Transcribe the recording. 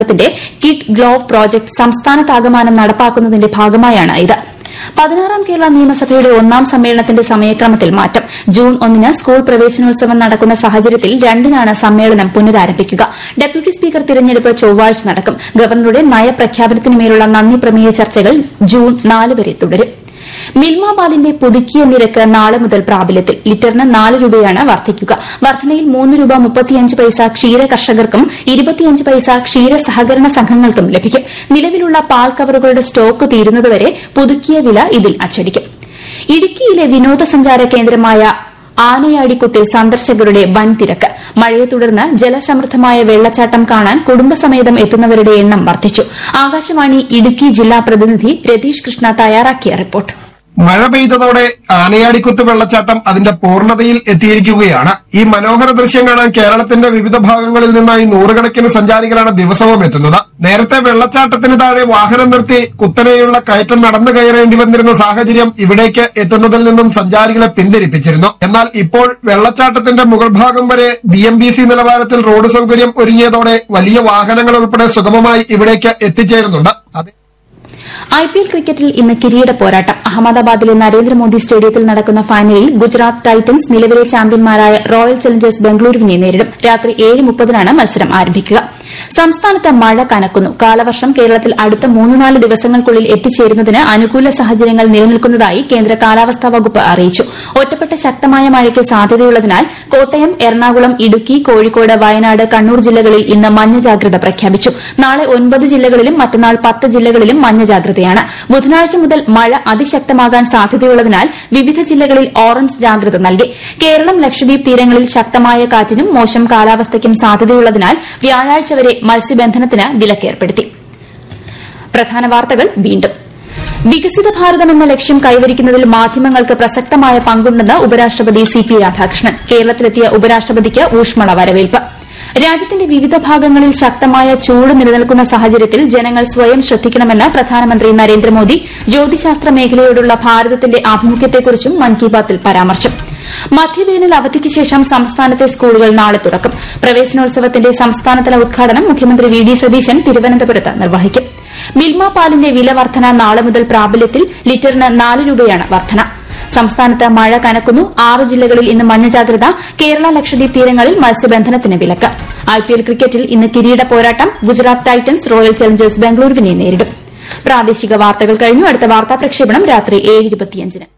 സംരംഭത്തിന്റെ kid glove project സംസ്ഥാനത്താകമാനം നടപ്പാക്കുന്നതിന്റെ ഭാഗമായാണ് ഇത് പതിനാറാം കേരള നിയമസഭയുടെ ഒന്നാം സമ്മേളനത്തിന്റെ സമയക്രമത്തിൽ മാറ്റം ജൂൺ ഒന്നിന് സ്കൂൾ പ്രവേശനോത്സവം നടക്കുന്ന സാഹചര്യത്തിൽ രണ്ടിനാണ് സമ്മേളനം പുനരാരംഭിക്കുക ഡെപ്യൂട്ടി സ്പീക്കർ തിരഞ്ഞെടുപ്പ് ചൊവ്വാഴ്ച നടക്കും ഗവർണറുടെ നയപ്രഖ്യാപനത്തിനുമേലുള്ള നന്ദി പ്രമേയ ചർച്ചകൾ ജൂൺ നാല് വരെ തുടരും മിൽമ പാലിന്റെ പുതുക്കിയ നിരക്ക് നാളെ മുതൽ പ്രാബല്യത്തിൽ ലിറ്ററിന് നാല് രൂപയാണ് വർദ്ധിക്കുക വർധനയിൽ മൂന്ന് രൂപ മുപ്പത്തിയഞ്ച് പൈസ ക്ഷീര കർഷകർക്കും ഇരുപത്തിയഞ്ച് പൈസ ക്ഷീര സഹകരണ സംഘങ്ങൾക്കും ലഭിക്കും നിലവിലുള്ള പാൽ കവറുകളുടെ സ്റ്റോക്ക് തീരുന്നതുവരെ പുതുക്കിയ വില ഇതിൽ അച്ചടിക്കും ഇടുക്കിയിലെ വിനോദസഞ്ചാര കേന്ദ്രമായ ആനയാടിക്കുത്തിൽ സന്ദർശകരുടെ വൻ തിരക്ക് മഴയെ തുടർന്ന് ജലസമൃദ്ധമായ വെള്ളച്ചാട്ടം കാണാൻ കുടുംബസമേതം എത്തുന്നവരുടെ എണ്ണം വർദ്ധിച്ചു ആകാശവാണി ഇടുക്കി ജില്ലാ പ്രതിനിധി രതീഷ് കൃഷ്ണ തയ്യാറാക്കിയ റിപ്പോർട്ട് മഴ പെയ്തതോടെ ആനയാടിക്കുത്ത് വെള്ളച്ചാട്ടം അതിന്റെ പൂർണ്ണതയിൽ എത്തിയിരിക്കുകയാണ് ഈ മനോഹര ദൃശ്യം കാണാൻ കേരളത്തിന്റെ വിവിധ ഭാഗങ്ങളിൽ നിന്നായി നൂറുകണക്കിന് സഞ്ചാരികളാണ് ദിവസവും എത്തുന്നത് നേരത്തെ വെള്ളച്ചാട്ടത്തിന് താഴെ വാഹനം നിർത്തി കുത്തനെയുള്ള കയറ്റം നടന്നു കയറേണ്ടി വന്നിരുന്ന സാഹചര്യം ഇവിടേക്ക് എത്തുന്നതിൽ നിന്നും സഞ്ചാരികളെ പിന്തിരിപ്പിച്ചിരുന്നു എന്നാൽ ഇപ്പോൾ വെള്ളച്ചാട്ടത്തിന്റെ മുകൾ ഭാഗം വരെ ബി എം ബി സി നിലവാരത്തിൽ റോഡ് സൗകര്യം ഒരുങ്ങിയതോടെ വലിയ വാഹനങ്ങൾ ഉൾപ്പെടെ സുഗമമായി ഇവിടേക്ക് എത്തിച്ചേരുന്നുണ്ട് അതേ ഐ പി എൽ ക്രിക്കറ്റിൽ ഇന്ന് കിരീട പോരാട്ടം അഹമ്മദാബാദിലെ നരേന്ദ്രമോദി സ്റ്റേഡിയത്തിൽ നടക്കുന്ന ഫൈനലിൽ ഗുജറാത്ത് ടൈറ്റൻസ് നിലവിലെ ചാമ്പ്യന്മാരായ റോയൽ ചലഞ്ചേഴ്സ് ബംഗളൂരുവിനെ നേരിടും രാത്രി ഏഴ് മുപ്പതിനാണ് മത്സരം ആരംഭിക്കുക സംസ്ഥാനത്ത് മഴ കനക്കുന്നു കാലവർഷം കേരളത്തിൽ അടുത്ത മൂന്ന് നാല് ദിവസങ്ങൾക്കുള്ളിൽ എത്തിച്ചേരുന്നതിന് അനുകൂല സാഹചര്യങ്ങൾ നിലനിൽക്കുന്നതായി കേന്ദ്ര കാലാവസ്ഥാ വകുപ്പ് അറിയിച്ചു ഒറ്റപ്പെട്ട ശക്തമായ മഴയ്ക്ക് സാധ്യതയുള്ളതിനാൽ കോട്ടയം എറണാകുളം ഇടുക്കി കോഴിക്കോട് വയനാട് കണ്ണൂർ ജില്ലകളിൽ ഇന്ന് മഞ്ഞ ജാഗ്രത പ്രഖ്യാപിച്ചു നാളെ ഒൻപത് ജില്ലകളിലും മറ്റന്നാൾ പത്ത് ജില്ലകളിലും മഞ്ഞ ജാഗ്രതയാണ് ബുധനാഴ്ച മുതൽ മഴ അതിശക്തമാകാൻ സാധ്യതയുള്ളതിനാൽ വിവിധ ജില്ലകളിൽ ഓറഞ്ച് ജാഗ്രത നൽകി കേരളം ലക്ഷദ്വീപ് തീരങ്ങളിൽ ശക്തമായ കാറ്റിനും മോശം കാലാവസ്ഥയ്ക്കും സാധ്യതയുള്ളതിനാൽ വ്യാഴാഴ്ച വരെ മത്സ്യബന്ധനത്തിന് വിലക്കേർപ്പെടുത്തി പ്രധാന വാർത്തകൾ വീണ്ടും വികസിത ഭാരതം എന്ന ലക്ഷ്യം കൈവരിക്കുന്നതിൽ മാധ്യമങ്ങൾക്ക് പ്രസക്തമായ പങ്കുണ്ടെന്ന് ഉപരാഷ്ട്രപതി സി പി രാധാകൃഷ്ണൻ കേരളത്തിലെത്തിയ ഉപരാഷ്ട്രപതിക്ക് ഊഷ്മള വരവേൽപ്പ് രാജ്യത്തിന്റെ വിവിധ ഭാഗങ്ങളിൽ ശക്തമായ ചൂട് നിലനിൽക്കുന്ന സാഹചര്യത്തിൽ ജനങ്ങൾ സ്വയം ശ്രദ്ധിക്കണമെന്ന് പ്രധാനമന്ത്രി നരേന്ദ്രമോദി ജ്യോതിശാസ്ത്ര മേഖലയോടുള്ള ഭാരതത്തിന്റെ ആഭിമുഖ്യത്തെക്കുറിച്ചും മൻ കി ബാത്തിൽ പരാമർശം മധ്യവേനൽ അവധിക്ക് ശേഷം സംസ്ഥാനത്തെ സ്കൂളുകൾ നാളെ തുറക്കും പ്രവേശനോത്സവത്തിന്റെ സംസ്ഥാനതല ഉദ്ഘാടനം മുഖ്യമന്ത്രി വി ഡി സതീശൻ തിരുവനന്തപുരത്ത് നിർവഹിക്കും മിൽമ പാലിന്റെ വില വർധന നാളെ മുതൽ പ്രാബല്യത്തിൽ ലിറ്ററിന് നാല് രൂപയാണ് വർധന സംസ്ഥാനത്ത് മഴ കനക്കുന്നു ആറ് ജില്ലകളിൽ ഇന്ന് മഞ്ഞ ജാഗ്രത കേരള ലക്ഷദ്വീപ് തീരങ്ങളിൽ മത്സ്യബന്ധനത്തിന് വിലക്ക് ഐപിഎൽ ക്രിക്കറ്റിൽ ഇന്ന് കിരീട പോരാട്ടം ഗുജറാത്ത് ടൈറ്റൻസ് റോയൽ ചലഞ്ചേഴ്സ് ബംഗളൂരുവിനെ നേരിടും പ്രാദേശിക വാർത്തകൾ കഴിഞ്ഞു അടുത്ത വാർത്താ പ്രക്ഷേപണം രാത്രി ഏഴ് ഇരുപത്തിയഞ്ചിന്